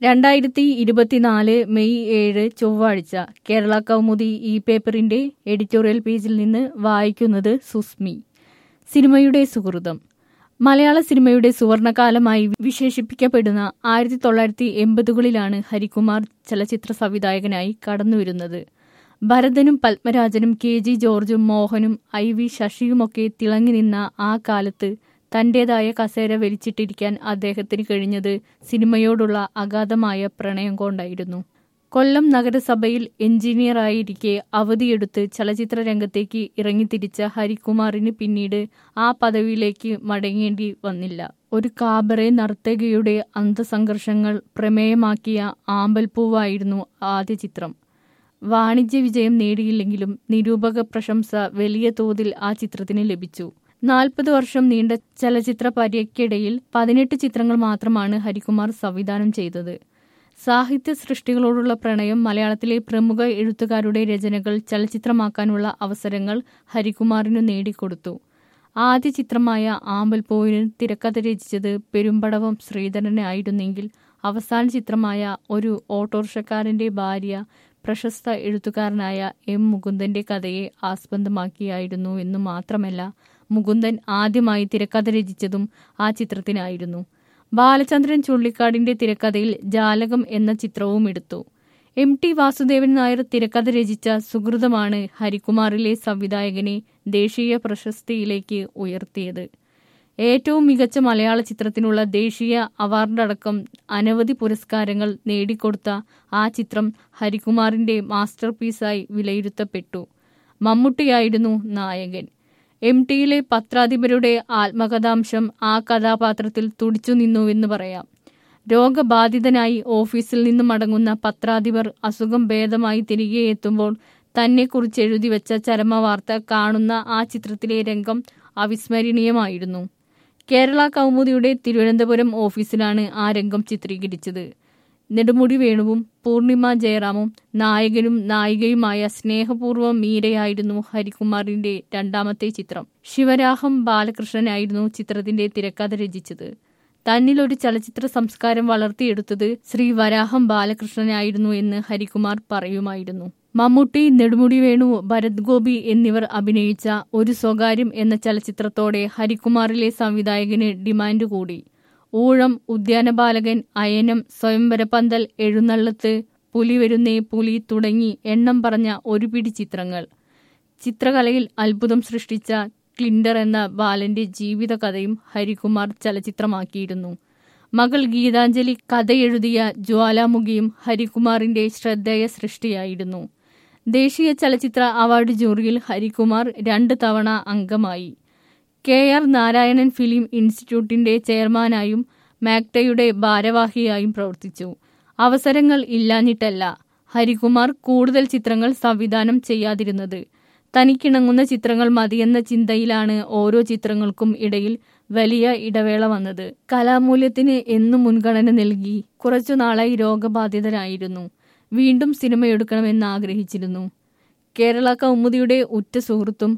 രണ്ടായിരത്തി ഇരുപത്തിനാല് മെയ് ഏഴ് ചൊവ്വാഴ്ച കേരള കൗമുദി ഈ പേപ്പറിന്റെ എഡിറ്റോറിയൽ പേജിൽ നിന്ന് വായിക്കുന്നത് സുസ്മി സിനിമയുടെ സുഹൃതം മലയാള സിനിമയുടെ സുവർണകാലമായി വിശേഷിപ്പിക്കപ്പെടുന്ന ആയിരത്തി തൊള്ളായിരത്തി എൺപതുകളിലാണ് ഹരികുമാർ ചലച്ചിത്ര സംവിധായകനായി കടന്നുവരുന്നത് ഭരതനും പത്മരാജനും കെ ജി ജോർജും മോഹനും ഐ വി ശശിയുമൊക്കെ തിളങ്ങി നിന്ന ആ കാലത്ത് തന്റേതായ കസേര വലിച്ചിട്ടിരിക്കാൻ അദ്ദേഹത്തിന് കഴിഞ്ഞത് സിനിമയോടുള്ള അഗാധമായ പ്രണയം കൊണ്ടായിരുന്നു കൊല്ലം നഗരസഭയിൽ എഞ്ചിനീയറായിരിക്കെ അവധിയെടുത്ത് ചലച്ചിത്ര രംഗത്തേക്ക് ഇറങ്ങിത്തിരിച്ച ഹരികുമാറിന് പിന്നീട് ആ പദവിയിലേക്ക് മടങ്ങേണ്ടി വന്നില്ല ഒരു കാബറെ നർത്തകിയുടെ അന്തസംഘർഷങ്ങൾ പ്രമേയമാക്കിയ ആമ്പൽപ്പൂവായിരുന്നു ആദ്യ ചിത്രം വാണിജ്യ വിജയം നേടിയില്ലെങ്കിലും നിരൂപക പ്രശംസ വലിയ തോതിൽ ആ ചിത്രത്തിന് ലഭിച്ചു നാൽപ്പത് വർഷം നീണ്ട ചലച്ചിത്ര പര്യക്കിടയിൽ പതിനെട്ട് ചിത്രങ്ങൾ മാത്രമാണ് ഹരികുമാർ സംവിധാനം ചെയ്തത് സാഹിത്യ സൃഷ്ടികളോടുള്ള പ്രണയം മലയാളത്തിലെ പ്രമുഖ എഴുത്തുകാരുടെ രചനകൾ ചലച്ചിത്രമാക്കാനുള്ള അവസരങ്ങൾ ഹരികുമാറിനു നേടിക്കൊടുത്തു ആദ്യ ചിത്രമായ ആമ്പൽപ്പൂവിന് തിരക്കഥ രചിച്ചത് പെരുമ്പടവം ശ്രീധരനായിരുന്നെങ്കിൽ അവസാന ചിത്രമായ ഒരു ഓട്ടോറിക്ഷക്കാരന്റെ ഭാര്യ പ്രശസ്ത എഴുത്തുകാരനായ എം മുകുന്ദന്റെ കഥയെ ആസ്പദമാക്കിയായിരുന്നു എന്നു മാത്രമല്ല മുകുന്ദൻ ആദ്യമായി തിരക്കഥ രചിച്ചതും ആ ചിത്രത്തിനായിരുന്നു ബാലചന്ദ്രൻ ചുള്ളിക്കാടിന്റെ തിരക്കഥയിൽ ജാലകം എന്ന ചിത്രവും എടുത്തു എം ടി വാസുദേവൻ നായർ തിരക്കഥ രചിച്ച സുഹൃതമാണ് ഹരികുമാറിലെ സംവിധായകനെ ദേശീയ പ്രശസ്തിയിലേക്ക് ഉയർത്തിയത് ഏറ്റവും മികച്ച മലയാള ചിത്രത്തിനുള്ള ദേശീയ അവാർഡടക്കം അനവധി പുരസ്കാരങ്ങൾ നേടിക്കൊടുത്ത ആ ചിത്രം ഹരികുമാറിന്റെ മാസ്റ്റർ പീസായി വിലയിരുത്തപ്പെട്ടു മമ്മൂട്ടിയായിരുന്നു നായകൻ എം ടിയിലെ പത്രാധിപരുടെ ആത്മകഥാംശം ആ കഥാപാത്രത്തിൽ തുടിച്ചു നിന്നുവെന്ന് പറയാം രോഗബാധിതനായി ഓഫീസിൽ നിന്ന് മടങ്ങുന്ന പത്രാധിപർ അസുഖം ഭേദമായി തിരികെ എത്തുമ്പോൾ തന്നെക്കുറിച്ച് എഴുതിവെച്ച ചരമവാർത്ത കാണുന്ന ആ ചിത്രത്തിലെ രംഗം അവിസ്മരണീയമായിരുന്നു കേരള കൗമുദിയുടെ തിരുവനന്തപുരം ഓഫീസിലാണ് ആ രംഗം ചിത്രീകരിച്ചത് നെടുമുടി വേണുവും പൂർണിമ ജയറാമും നായകനും നായികയുമായ സ്നേഹപൂർവ്വം മീരയായിരുന്നു ഹരികുമാറിന്റെ രണ്ടാമത്തെ ചിത്രം ശിവരാഹം ബാലകൃഷ്ണനായിരുന്നു ചിത്രത്തിന്റെ തിരക്കഥ രചിച്ചത് തന്നിൽ ഒരു ചലച്ചിത്ര സംസ്കാരം വളർത്തിയെടുത്തത് ശ്രീ വരാഹം ബാലകൃഷ്ണനായിരുന്നു എന്ന് ഹരികുമാർ പറയുമായിരുന്നു മമ്മൂട്ടി നെടുമുടി വേണു ഭരത് ഗോപി എന്നിവർ അഭിനയിച്ച ഒരു സ്വകാര്യം എന്ന ചലച്ചിത്രത്തോടെ ഹരികുമാറിലെ സംവിധായകന് ഡിമാൻഡ് കൂടി ഊഴം ഉദ്യാനപാലകൻ അയനം സ്വയംവരപന്തൽ എഴുന്നള്ളത്ത് പുലി വരുന്നേ പുലി തുടങ്ങി എണ്ണം പറഞ്ഞ ഒരു പിടി ചിത്രങ്ങൾ ചിത്രകലയിൽ അത്ഭുതം സൃഷ്ടിച്ച ക്ലിൻഡർ എന്ന ബാലന്റെ ജീവിതകഥയും ഹരികുമാർ ചലച്ചിത്രമാക്കിയിരുന്നു മകൾ ഗീതാഞ്ജലി കഥയെഴുതിയ ജ്വാലാമുഖിയും ഹരികുമാറിന്റെ ശ്രദ്ധേയ സൃഷ്ടിയായിരുന്നു ദേശീയ ചലച്ചിത്ര അവാർഡ് ജൂറിയിൽ ഹരികുമാർ രണ്ട് തവണ അംഗമായി കെ ആർ നാരായണൻ ഫിലിം ഇൻസ്റ്റിറ്റ്യൂട്ടിന്റെ ചെയർമാനായും മാക്ടയുടെ ഭാരവാഹിയായും പ്രവർത്തിച്ചു അവസരങ്ങൾ ഇല്ലാഞ്ഞിട്ടല്ല ഹരികുമാർ കൂടുതൽ ചിത്രങ്ങൾ സംവിധാനം ചെയ്യാതിരുന്നത് തനിക്കിണങ്ങുന്ന ചിത്രങ്ങൾ മതിയെന്ന ചിന്തയിലാണ് ഓരോ ചിത്രങ്ങൾക്കും ഇടയിൽ വലിയ ഇടവേള വന്നത് കലാമൂല്യത്തിന് എന്നു മുൻഗണന നൽകി കുറച്ചു നാളായി രോഗബാധിതനായിരുന്നു വീണ്ടും സിനിമയെടുക്കണമെന്ന് ആഗ്രഹിച്ചിരുന്നു കേരള കൗമുദിയുടെ ഉറ്റ സുഹൃത്തും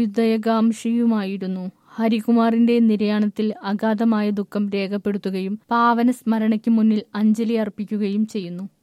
അഭ്യുദയകാംക്ഷിയുമായിരുന്നു ഹരികുമാറിന്റെ നിര്യാണത്തിൽ അഗാധമായ ദുഃഖം രേഖപ്പെടുത്തുകയും പാവന സ്മരണയ്ക്ക് മുന്നിൽ അഞ്ജലി അർപ്പിക്കുകയും ചെയ്യുന്നു